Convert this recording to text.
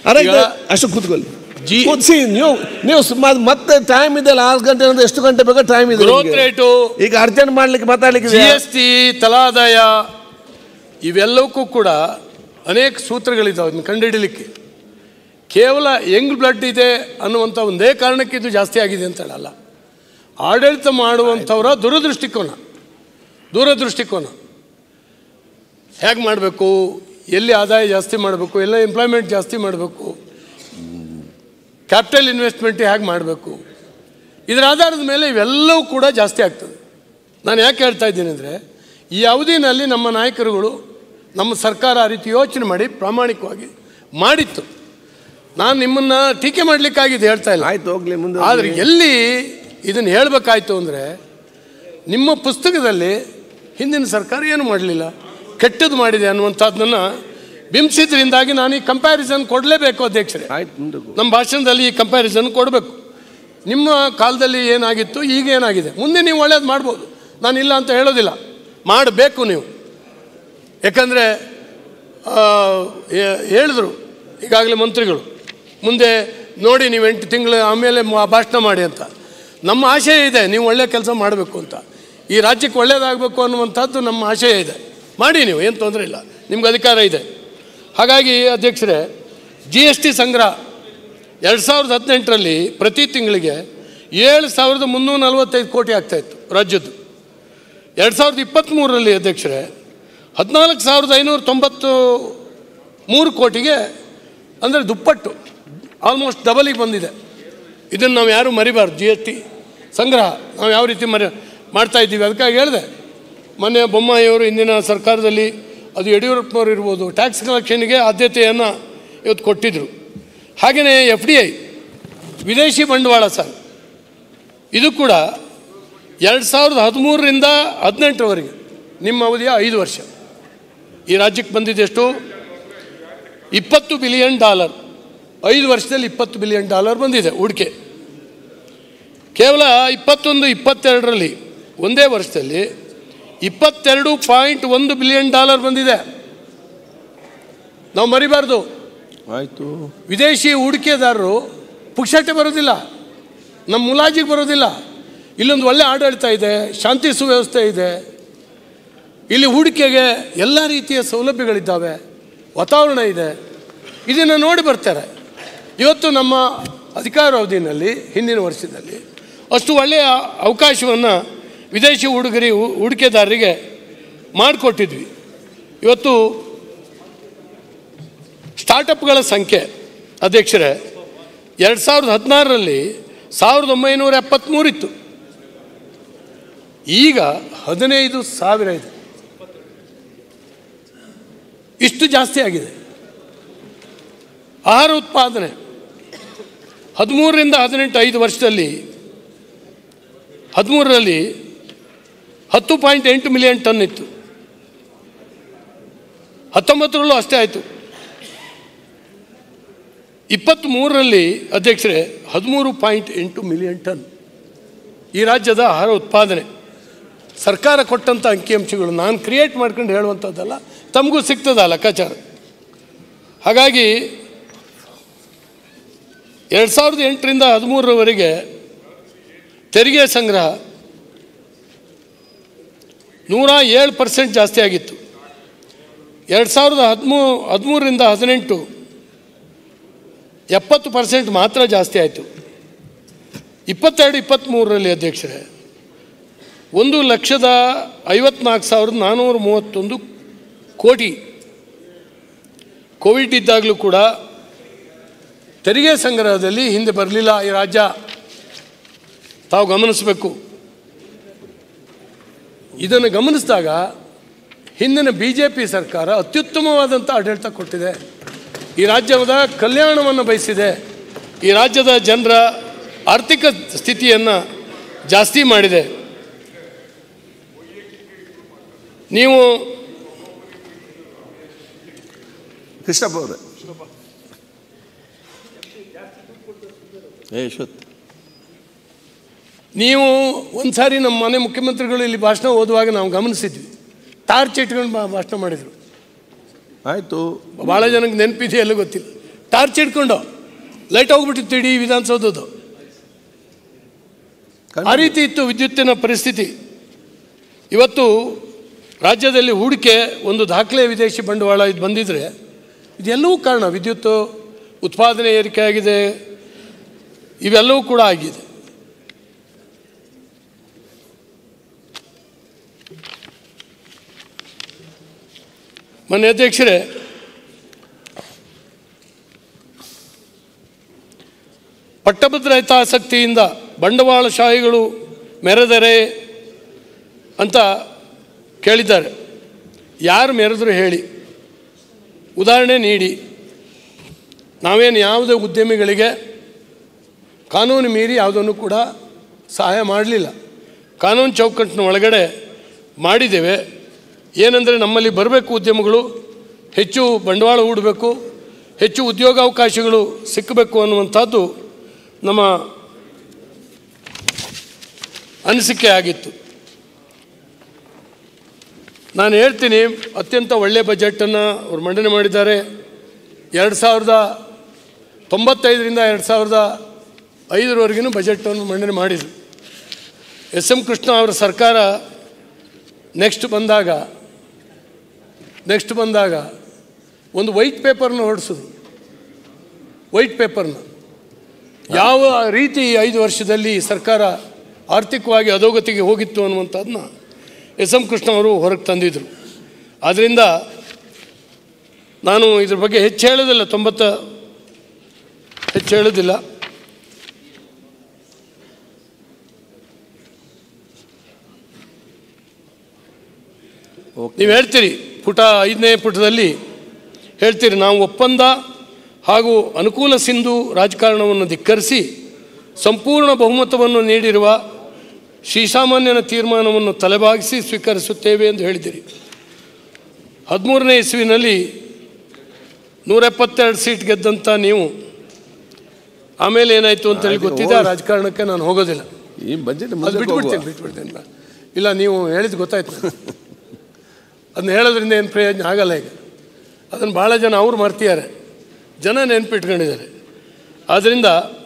ಅರೆ ಈಗ ಅಷ್ಟು ಕೂತ್ಕೊಳ್ಳಿ ಜಿ- ಕೂತ್ಸಿ ನೀವು ನೀವು ಸುಮಾರು ಮತ್ತೆ ಟೈಮ್ ಇದೆ ಆರು ಗಂಟೆ ಅಂದ್ರೆ ಎಷ್ಟು ಗಂಟೆ ಬೇಕಾ ಟೈಮ್ ಇದೆ ಗ್ರೋತ್ ನಿಮ್ಗೆ. ರೇಟು ಈಗ ಅರ್ಜೆಂಟ್ ಮಾಡ್ಲಿಕ್ಕೆ ಮಾತಾಡ್ಲಿಕ್ಕೆ ಜಿ ಇದೆಯಾ? ಎಸ್ ಟಿ ತಲಾದಾಯ ಇವೆಲ್ಲವಕ್ಕೂ ಕೂಡ ಅನೇಕ ಸೂತ್ರಗಳಿದ್ದಾವೆ ಇದನ್ನು ಕಂಡುಹಿಡಲಿಕ್ಕೆ ಕೇವಲ ಯಂಗ್ ಬ್ಲಡ್ ಇದೆ ಅನ್ನುವಂಥ ಒಂದೇ ಕಾರಣಕ್ಕೆ ಇದು ಜಾಸ್ತಿ ಆಗಿದೆ ಅಂತ ಹೇಳಲ್ಲ ಆಡಳಿತ ಮಾಡುವಂಥವರ ದೂರದೃಷ್ಟಿಕೋನ ದೂರದೃಷ್ಟಿಕೋನ ಹೇಗೆ ಮಾಡಬೇಕು ಎಲ್ಲಿ ಆದಾಯ ಜಾಸ್ತಿ ಮಾಡಬೇಕು ಎಲ್ಲ ಎಂಪ್ಲಾಯ್ಮೆಂಟ್ ಜಾಸ್ತಿ ಮಾಡಬೇಕು ಕ್ಯಾಪಿಟಲ್ ಇನ್ವೆಸ್ಟ್ಮೆಂಟ್ ಹೇಗೆ ಮಾಡಬೇಕು ಇದರ ಆಧಾರದ ಮೇಲೆ ಇವೆಲ್ಲವೂ ಕೂಡ ಜಾಸ್ತಿ ಆಗ್ತದೆ ನಾನು ಯಾಕೆ ಹೇಳ್ತಾ ಇದ್ದೀನಿ ಅಂದರೆ ಈ ಅವಧಿನಲ್ಲಿ ನಮ್ಮ ನಾಯಕರುಗಳು ನಮ್ಮ ಸರ್ಕಾರ ಆ ರೀತಿ ಯೋಚನೆ ಮಾಡಿ ಪ್ರಾಮಾಣಿಕವಾಗಿ ಮಾಡಿತ್ತು ನಾನು ನಿಮ್ಮನ್ನು ಟೀಕೆ ಮಾಡಲಿಕ್ಕಾಗಿದೆ ಹೇಳ್ತಾ ಇಲ್ಲ ಆಯ್ತು ಹೋಗ್ಲಿ ಮುಂದೆ ಆದರೆ ಎಲ್ಲಿ ಇದನ್ನು ಹೇಳಬೇಕಾಯ್ತು ಅಂದರೆ ನಿಮ್ಮ ಪುಸ್ತಕದಲ್ಲಿ ಹಿಂದಿನ ಸರ್ಕಾರ ಏನು ಮಾಡಲಿಲ್ಲ ಕೆಟ್ಟದ್ದು ಮಾಡಿದೆ ಅನ್ನುವಂಥದ್ದನ್ನು ಬಿಂಬಿಸಿದ್ರಿಂದಾಗಿ ನಾನು ಈ ಕಂಪ್ಯಾರಿಸನ್ ಕೊಡಲೇಬೇಕು ಅಧ್ಯಕ್ಷರೇ ಆಯ್ತು ಮುಂದೆ ಹೋಗು. ನಮ್ಮ ಭಾಷಣದಲ್ಲಿ ಈ ಕಂಪ್ಯಾರಿಸನ್ ಕೊಡಬೇಕು ನಿಮ್ಮ ಕಾಲದಲ್ಲಿ ಏನಾಗಿತ್ತು ಈಗ ಏನಾಗಿದೆ ಮುಂದೆ ನೀವು ಒಳ್ಳೇದು ಮಾಡ್ಬೋದು ನಾನು ಇಲ್ಲ ಅಂತ ಹೇಳೋದಿಲ್ಲ ಮಾಡಬೇಕು ನೀವು ಯಾಕಂದರೆ ಹೇಳಿದ್ರು ಈಗಾಗಲೇ ಮಂತ್ರಿಗಳು ಮುಂದೆ ನೋಡಿ ನೀವು ಎಂಟು ತಿಂಗಳು ಆಮೇಲೆ ಮ- ಭಾಷಣ ಮಾಡಿ ಅಂತ ನಮ್ಮ ಆಶಯ ಇದೆ ನೀವು ಒಳ್ಳೆ ಕೆಲಸ ಮಾಡಬೇಕು ಅಂತ ಈ ರಾಜ್ಯಕ್ಕೆ ಒಳ್ಳೆಯದಾಗಬೇಕು ಅನ್ನುವಂಥದ್ದು ನಮ್ಮ ಆಶಯ ಇದೆ ಮಾಡಿ ನೀವು ಏನು ತೊಂದರೆ ಇಲ್ಲ ನಿಮ್ಗೆ ಅಧಿಕಾರ ಇದೆ ಹಾಗಾಗಿ ಅಧ್ಯಕ್ಷರೇ ಜಿ ಎಸ್ ಟಿ ಸಂಗ್ರಹ ಎರಡು ಸಾವಿರದ ಹದಿನೆಂಟರಲ್ಲಿ ಪ್ರತಿ ತಿಂಗಳಿಗೆ ಏಳು ಸಾವಿರದ ಮುನ್ನೂರ ನಲವತ್ತೈದು ಕೋಟಿ ಆಗ್ತಾಯಿತ್ತು ರಾಜ್ಯದ್ದು ಎರಡು ಸಾವಿರದ ಇಪ್ಪತ್ತ್ಮೂರರಲ್ಲಿ ಅಧ್ಯಕ್ಷರೇ ಹದಿನಾಲ್ಕು ಸಾವಿರದ ಐನೂರ ತೊಂಬತ್ತು ಮೂರು ಕೋಟಿಗೆ ಅಂದರೆ ದುಪ್ಪಟ್ಟು ಆಲ್ಮೋಸ್ಟ್ ಡಬಲಿಗೆ ಬಂದಿದೆ ಇದನ್ನು ನಾವು ಯಾರೂ ಮರಿಬಾರ್ದು ಜಿ ಎಸ್ ಟಿ ಸಂಗ್ರಹ ನಾವು ಯಾವ ರೀತಿ ಮರಿ ಮಾಡ್ತಾ ಇದ್ದೀವಿ ಅದಕ್ಕಾಗಿ ಹೇಳಿದೆ ಮೊನ್ನೆ ಬೊಮ್ಮಾಯಿಯವರು ಇಂದಿನ ಸರ್ಕಾರದಲ್ಲಿ ಅದು ಯಡಿಯೂರಪ್ಪನವರು ಇರ್ಬೋದು ಟ್ಯಾಕ್ಸ್ ಕಲೆಕ್ಷನ್ಗೆ ಆದ್ಯತೆಯನ್ನು ಇವತ್ತು ಕೊಟ್ಟಿದ್ದರು ಹಾಗೆಯೇ ಎಫ್ ಡಿ ಐ ವಿದೇಶಿ ಬಂಡವಾಳ ಸರ್ ಇದು ಕೂಡ ಎರಡು ಸಾವಿರದ ಹದಿಮೂರರಿಂದ ಹದಿನೆಂಟರವರೆಗೆ ನಿಮ್ಮ ಅವಧಿಯ ಐದು ವರ್ಷ ಈ ರಾಜ್ಯಕ್ಕೆ ಬಂದಿದ್ದೆಷ್ಟು ಇಪ್ಪತ್ತು ಬಿಲಿಯನ್ ಡಾಲರ್ ಐದು ವರ್ಷದಲ್ಲಿ ಇಪ್ಪತ್ತು ಬಿಲಿಯನ್ ಡಾಲರ್ ಬಂದಿದೆ ಹೂಡಿಕೆ ಕೇವಲ ಇಪ್ಪತ್ತೊಂದು ಇಪ್ಪತ್ತೆರಡರಲ್ಲಿ ಒಂದೇ ವರ್ಷದಲ್ಲಿ ಇಪ್ಪತ್ತೆರಡು ಪಾಯಿಂಟ್ ಒಂದು ಬಿಲಿಯನ್ ಡಾಲರ್ ಬಂದಿದೆ ನಾವು ಮರಿಬಾರ್ದು ಆಯ್ತು ವಿದೇಶಿ ಹೂಡಿಕೆದಾರರು ಪುಕ್ಷಟೆ ಬರೋದಿಲ್ಲ ನಮ್ಮ ಮುಲಾಜಿಗೆ ಬರೋದಿಲ್ಲ ಇಲ್ಲೊಂದು ಒಳ್ಳೆ ಆಡಳಿತ ಇದೆ ಶಾಂತಿ ಸುವ್ಯವಸ್ಥೆ ಇದೆ ಇಲ್ಲಿ ಹೂಡಿಕೆಗೆ ಎಲ್ಲ ರೀತಿಯ ಸೌಲಭ್ಯಗಳಿದ್ದಾವೆ ವಾತಾವರಣ ಇದೆ ಇದನ್ನು ನೋಡಿ ಬರ್ತಾರೆ ಇವತ್ತು ನಮ್ಮ ಅಧಿಕಾರಾವಧಿಯಲ್ಲಿ ಹಿಂದಿನ ವರ್ಷದಲ್ಲಿ ಅಷ್ಟು ಒಳ್ಳೆಯ ಅವಕಾಶವನ್ನು ವಿದೇಶಿ ಹುಡುಗರಿ ಹೂಡಿಕೆದಾರರಿಗೆ ಮಾಡಿಕೊಟ್ಟಿದ್ವಿ ಇವತ್ತು ಸ್ಟಾರ್ಟಪ್ಗಳ ಸಂಖ್ಯೆ ಅಧ್ಯಕ್ಷರೇ ಎರಡು ಸಾವಿರದ ಹದಿನಾರರಲ್ಲಿ ಸಾವಿರದ ಒಂಬೈನೂರ ಎಪ್ಪತ್ತ್ಮೂರಿತ್ತು ಈಗ ಹದಿನೈದು ಸಾವಿರ ಇದೆ ಇಷ್ಟು ಜಾಸ್ತಿ ಆಗಿದೆ ಆಹಾರ ಉತ್ಪಾದನೆ ಹದಿಮೂರರಿಂದ ಹದಿನೆಂಟು ಐದು ವರ್ಷದಲ್ಲಿ ಹದಿಮೂರರಲ್ಲಿ ಹತ್ತು ಪಾಯಿಂಟ್ ಎಂಟು ಮಿಲಿಯನ್ ಟನ್ ಇತ್ತು ಹತ್ತೊಂಬತ್ತರಲ್ಲೂ ಅಷ್ಟೇ ಆಯಿತು ಇಪ್ಪತ್ತ್ಮೂರರಲ್ಲಿ ಅಧ್ಯಕ್ಷರೇ ಹದಿಮೂರು ಪಾಯಿಂಟ್ ಎಂಟು ಮಿಲಿಯನ್ ಟನ್ ಈ ರಾಜ್ಯದ ಆಹಾರ ಉತ್ಪಾದನೆ ಸರ್ಕಾರ ಕೊಟ್ಟಂಥ ಅಂಕಿಅಂಶಗಳು ನಾನು ಕ್ರಿಯೇಟ್ ಮಾಡ್ಕೊಂಡು ಹೇಳುವಂಥದ್ದಲ್ಲ ತಮಗೂ ಸಿಗ್ತದ ಲೆಕ್ಕಾಚಾರ ಹಾಗಾಗಿ ಎರಡು ಸಾವಿರದ ಎಂಟರಿಂದ ಹದಿಮೂರರವರೆಗೆ ತೆರಿಗೆ ಸಂಗ್ರಹ ನೂರ ಏಳು ಪರ್ಸೆಂಟ್ ಜಾಸ್ತಿ ಆಗಿತ್ತು ಎರಡು ಸಾವಿರದ ಹದಿಮೂ ಹದಿಮೂರರಿಂದ ಹದಿನೆಂಟು ಎಪ್ಪತ್ತು ಪರ್ಸೆಂಟ್ ಮಾತ್ರ ಜಾಸ್ತಿ ಆಯಿತು ಇಪ್ಪತ್ತೆರಡು ಇಪ್ಪತ್ತ್ಮೂರರಲ್ಲಿ ಅಧ್ಯಕ್ಷರೇ ಒಂದು ಲಕ್ಷದ ಐವತ್ನಾಲ್ಕು ಸಾವಿರದ ನಾನ್ನೂರ ಮೂವತ್ತೊಂದು ಕೋಟಿ ಕೋವಿಡ್ ಇದ್ದಾಗಲೂ ಕೂಡ ತೆರಿಗೆ ಸಂಗ್ರಹದಲ್ಲಿ ಹಿಂದೆ ಬರಲಿಲ್ಲ ಈ ರಾಜ್ಯ ತಾವು ಗಮನಿಸಬೇಕು ಇದನ್ನು ಗಮನಿಸಿದಾಗ ಹಿಂದಿನ ಬಿ ಜೆ ಪಿ ಸರ್ಕಾರ ಅತ್ಯುತ್ತಮವಾದಂಥ ಆಡಳಿತ ಕೊಟ್ಟಿದೆ ಈ ರಾಜ್ಯದ ಕಲ್ಯಾಣವನ್ನು ಬಯಸಿದೆ ಈ ರಾಜ್ಯದ ಜನರ ಆರ್ಥಿಕ ಸ್ಥಿತಿಯನ್ನು ಜಾಸ್ತಿ ಮಾಡಿದೆ ನೀವು ಕೃಷ್ಣಪ್ಪ ಅವರೇ ಏ ಯಶೋತ್ ನೀವು ಒಂದು ಸಾರಿ ನಮ್ಮ ಮನೆ ಮುಖ್ಯಮಂತ್ರಿಗಳು ಇಲ್ಲಿ ಭಾಷಣ ಓದುವಾಗ ನಾವು ಗಮನಿಸಿದ್ವಿ ಟಾರ್ಚ್ ಇಟ್ಕೊಂಡು ಬಾ- ಭಾಷಣ ಮಾಡಿದರು ಆಯ್ತು ಭಾಳ ಜನಕ್ಕೆ ನೆನಪಿದೆ ಎಲ್ಲ ಗೊತ್ತಿಲ್ಲ ಟಾರ್ಚ್ ಹಿಡ್ಕೊಂಡು ಲೈಟ್ ಹೋಗ್ಬಿಟ್ಟಿತ್ತು ಇಡೀ ವಿಧಾನಸೌಧದ್ದು ಆ ರೀತಿ ಇತ್ತು ವಿದ್ಯುತ್ತಿನ ಪರಿಸ್ಥಿತಿ ಇವತ್ತು ರಾಜ್ಯದಲ್ಲಿ ಹೂಡಿಕೆ ಒಂದು ದಾಖಲೆ ವಿದೇಶಿ ಬಂಡವಾಳ ಇದು ಬಂದಿದ್ರೆ ಇದೆಲ್ಲವೂ ಕಾರಣ ವಿದ್ಯುತ್ತು ಉತ್ಪಾದನೆ ಏರಿಕೆ ಆಗಿದೆ ಇವೆಲ್ಲವೂ ಕೂಡ ಆಗಿದೆ ಮನೆ ಅಧ್ಯಕ್ಷರೇ ಪಟ್ಟಭದ್ರ ಹಿತಾಸಕ್ತಿಯಿಂದ ಬಂಡವಾಳಶಾಹಿಗಳು ಮೆರೆದರೆ ಅಂತ ಕೇಳಿದ್ದಾರೆ ಯಾರು ಮೆರೆದ್ರು ಹೇಳಿ ಉದಾಹರಣೆ ನೀಡಿ ನಾವೇನು ಯಾವುದೇ ಉದ್ಯಮಿಗಳಿಗೆ ಕಾನೂನು ಮೀರಿ ಯಾವುದನ್ನು ಕೂಡ ಸಹಾಯ ಮಾಡಲಿಲ್ಲ ಕಾನೂನು ಚೌಕಟ್ಟಿನ ಒಳಗಡೆ ಮಾಡಿದ್ದೇವೆ ಏನಂದರೆ ನಮ್ಮಲ್ಲಿ ಬರಬೇಕು ಉದ್ಯಮಗಳು ಹೆಚ್ಚು ಬಂಡವಾಳ ಹೂಡಬೇಕು ಹೆಚ್ಚು ಉದ್ಯೋಗಾವಕಾಶಗಳು ಸಿಕ್ಕಬೇಕು ಅನ್ನುವಂಥದ್ದು ನಮ್ಮ ಅನಿಸಿಕೆ ಆಗಿತ್ತು ನಾನು ಹೇಳ್ತೀನಿ ಅತ್ಯಂತ ಒಳ್ಳೆಯ ಬಜೆಟನ್ನು ಅವ್ರು ಮಂಡನೆ ಮಾಡಿದ್ದಾರೆ ಎರಡು ಸಾವಿರದ ತೊಂಬತ್ತೈದರಿಂದ ಎರಡು ಸಾವಿರದ ಐದರವರೆಗೂ ಬಜೆಟನ್ನು ಮಂಡನೆ ಮಾಡಿದರು ಎಸ್ ಎಂ ಕೃಷ್ಣ ಅವರ ಸರ್ಕಾರ ನೆಕ್ಸ್ಟ್ ಬಂದಾಗ ನೆಕ್ಸ್ಟ್ ಬಂದಾಗ ಒಂದು ವೈಟ್ ಪೇಪರ್ನ ಹೊರಡಿಸಿದ್ರು ವೈಟ್ ಪೇಪರ್ನ ಯಾವ ರೀತಿ ಈ ಐದು ವರ್ಷದಲ್ಲಿ ಸರ್ಕಾರ ಆರ್ಥಿಕವಾಗಿ ಅಧೋಗತಿಗೆ ಹೋಗಿತ್ತು ಅನ್ನುವಂಥದ್ದನ್ನ ಎಸ್ ಎಂ ಕೃಷ್ಣ ಅವರು ಹೊರಗೆ ತಂದಿದ್ದರು ಆದ್ದರಿಂದ ನಾನು ಇದ್ರ ಬಗ್ಗೆ ಹೆಚ್ಚು ಹೇಳೋದಿಲ್ಲ ತೊಂಬತ್ತ ಹೆಚ್ಚು ಹೇಳೋದಿಲ್ಲ ನೀವು ಹೇಳ್ತೀರಿ ಪುಟ ಐದನೇ ಪುಟದಲ್ಲಿ ಹೇಳ್ತೀರಿ ನಾವು ಒಪ್ಪಂದ ಹಾಗೂ ಅನುಕೂಲ ಸಿಂಧು ರಾಜಕಾರಣವನ್ನು ಧಿಕ್ಕರಿಸಿ ಸಂಪೂರ್ಣ ಬಹುಮತವನ್ನು ನೀಡಿರುವ ಶ್ರೀಸಾಮಾನ್ಯನ ತೀರ್ಮಾನವನ್ನು ತಲೆಬಾಗಿಸಿ ಸ್ವೀಕರಿಸುತ್ತೇವೆ ಎಂದು ಹೇಳಿದಿರಿ ಹದಿಮೂರನೇ ಇಸ್ವಿನಲ್ಲಿ ನೂರ ಎಪ್ಪತ್ತೆರಡು ಸೀಟ್ ಗೆದ್ದಂಥ ನೀವು ಆಮೇಲೆ ಏನಾಯಿತು ಅಂತ ಹೇಳಿ ಗೊತ್ತಿದೆ ಆ ರಾಜಕಾರಣಕ್ಕೆ ನಾನು ಹೋಗೋದಿಲ್ಲ ಈ ಬಜೆಟ್ ಅದು ಬಿಟ್ಬಿಡ್ತೀನಿ ಬಿಟ್ಬಿಡ್ತೀನಿ ಬಾ. ಇಲ್ಲ ನೀವು ಹೇಳಿದ್ದು ಗೊತ್ತಾಯ್ತು ನನಗೆ. ಅದನ್ನ ಹೇಳೋದ್ರಿಂದ ಏನು ಪ್ರಯೋಜನ ಆಗಲ್ಲ ಈಗ ಅದನ್ನು ಭಾಳ ಜನ ಅವ್ರು ಮರ್ತಿದ್ದಾರೆ ಜನ ನೆನಪಿಟ್ಕೊಂಡಿದ್ದಾರೆ ಆದ್ದರಿಂದ